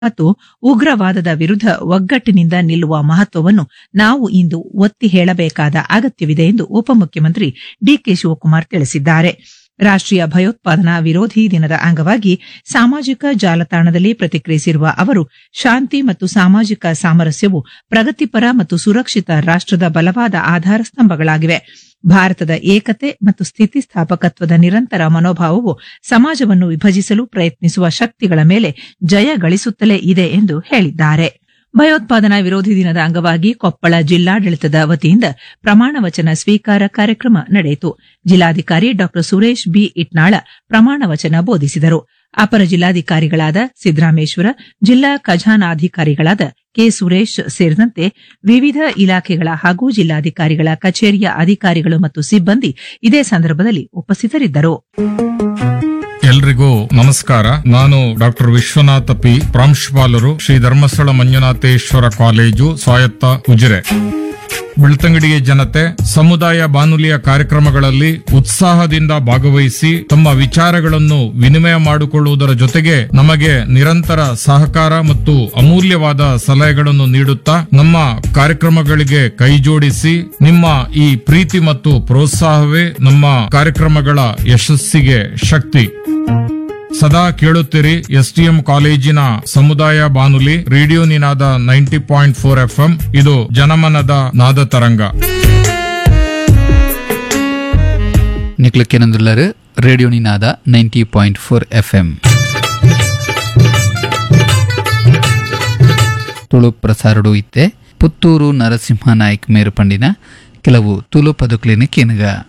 ಮತ್ತು ಉಗ್ರವಾದದ ವಿರುದ್ಧ ಒಗ್ಗಟ್ಟಿನಿಂದ ನಿಲ್ಲುವ ಮಹತ್ವವನ್ನು ನಾವು ಇಂದು ಒತ್ತಿ ಹೇಳಬೇಕಾದ ಅಗತ್ಯವಿದೆ ಎಂದು ಉಪಮುಖ್ಯಮಂತ್ರಿ ಡಿಕೆ ಶಿವಕುಮಾರ್ ತಿಳಿಸಿದ್ದಾರೆ ರಾಷ್ಟೀಯ ಭಯೋತ್ಪಾದನಾ ವಿರೋಧಿ ದಿನದ ಅಂಗವಾಗಿ ಸಾಮಾಜಿಕ ಜಾಲತಾಣದಲ್ಲಿ ಪ್ರತಿಕ್ರಿಯಿಸಿರುವ ಅವರು ಶಾಂತಿ ಮತ್ತು ಸಾಮಾಜಿಕ ಸಾಮರಸ್ಯವು ಪ್ರಗತಿಪರ ಮತ್ತು ಸುರಕ್ಷಿತ ರಾಷ್ಟದ ಬಲವಾದ ಆಧಾರ ಸ್ತಂಭಗಳಾಗಿವೆ ಭಾರತದ ಏಕತೆ ಮತ್ತು ಸ್ಥಿತಿಸ್ಥಾಪಕತ್ವದ ನಿರಂತರ ಮನೋಭಾವವು ಸಮಾಜವನ್ನು ವಿಭಜಿಸಲು ಪ್ರಯತ್ನಿಸುವ ಶಕ್ತಿಗಳ ಮೇಲೆ ಜಯ ಗಳಿಸುತ್ತಲೇ ಇದೆ ಎಂದು ಹೇಳಿದ್ದಾರೆ ಭಯೋತ್ಪಾದನಾ ವಿರೋಧಿ ದಿನದ ಅಂಗವಾಗಿ ಕೊಪ್ಪಳ ಜಿಲ್ಲಾಡಳಿತದ ವತಿಯಿಂದ ಪ್ರಮಾಣ ವಚನ ಸ್ವೀಕಾರ ಕಾರ್ಯಕ್ರಮ ನಡೆಯಿತು ಜಿಲ್ಲಾಧಿಕಾರಿ ಡಾ ಸುರೇಶ್ ಬಿ ಇಟ್ನಾಳ ಪ್ರಮಾಣ ವಚನ ಬೋಧಿಸಿದರು ಅಪರ ಜಿಲ್ಲಾಧಿಕಾರಿಗಳಾದ ಸಿದ್ದರಾಮೇಶ್ವರ ಜಿಲ್ಲಾ ಖಜಾನಾಧಿಕಾರಿಗಳಾದ ಕೆ ಸುರೇಶ್ ಸೇರಿದಂತೆ ವಿವಿಧ ಇಲಾಖೆಗಳ ಹಾಗೂ ಜಿಲ್ಲಾಧಿಕಾರಿಗಳ ಕಚೇರಿಯ ಅಧಿಕಾರಿಗಳು ಮತ್ತು ಸಿಬ್ಬಂದಿ ಇದೇ ಸಂದರ್ಭದಲ್ಲಿ ಉಪಸ್ಥಿತರಿದ್ದರು ಎಲ್ರಿಗೂ ನಮಸ್ಕಾರ ನಾನು ಡಾಕ್ಟರ್ ವಿಶ್ವನಾಥ ಪಿ ಪ್ರಾಂಶುಪಾಲರು ಶ್ರೀ ಧರ್ಮಸ್ಥಳ ಮಂಜುನಾಥೇಶ್ವರ ಕಾಲೇಜು ಸ್ವಾಯತ್ತ ಉಜಿರೆ ಬೆಳ್ತಂಗಡಿಯ ಜನತೆ ಸಮುದಾಯ ಬಾನುಲಿಯ ಕಾರ್ಯಕ್ರಮಗಳಲ್ಲಿ ಉತ್ಸಾಹದಿಂದ ಭಾಗವಹಿಸಿ ತಮ್ಮ ವಿಚಾರಗಳನ್ನು ವಿನಿಮಯ ಮಾಡಿಕೊಳ್ಳುವುದರ ಜೊತೆಗೆ ನಮಗೆ ನಿರಂತರ ಸಹಕಾರ ಮತ್ತು ಅಮೂಲ್ಯವಾದ ಸಲಹೆಗಳನ್ನು ನೀಡುತ್ತಾ ನಮ್ಮ ಕಾರ್ಯಕ್ರಮಗಳಿಗೆ ಕೈಜೋಡಿಸಿ ನಿಮ್ಮ ಈ ಪ್ರೀತಿ ಮತ್ತು ಪ್ರೋತ್ಸಾಹವೇ ನಮ್ಮ ಕಾರ್ಯಕ್ರಮಗಳ ಯಶಸ್ಸಿಗೆ ಶಕ್ತಿ ಸದಾ ಕೇಳುತ್ತೀರಿ ಎಸ್ಟಿಎಂ ಕಾಲೇಜಿನ ಸಮುದಾಯ ಬಾನುಲಿ radio Ninada ninety point four FM ಇದು ಜನಮನದ ನಾದ ತರಂಗ നിങ്ങൾ കേൾക്കുന്നുള്ളത് radio Ninada ninety point four F M Tulu ಪ್ರಸಾರಡು ಇತ್ತೆ ಪುತ್ತೂರು ನರಸಿಂಹ ನಾಯ್ಕ್ ಮೇರುಪಂಡಿನ ಕೆಲವು ತುಳು ಪದುಕ್ಲಿನ ಕೇನುಗ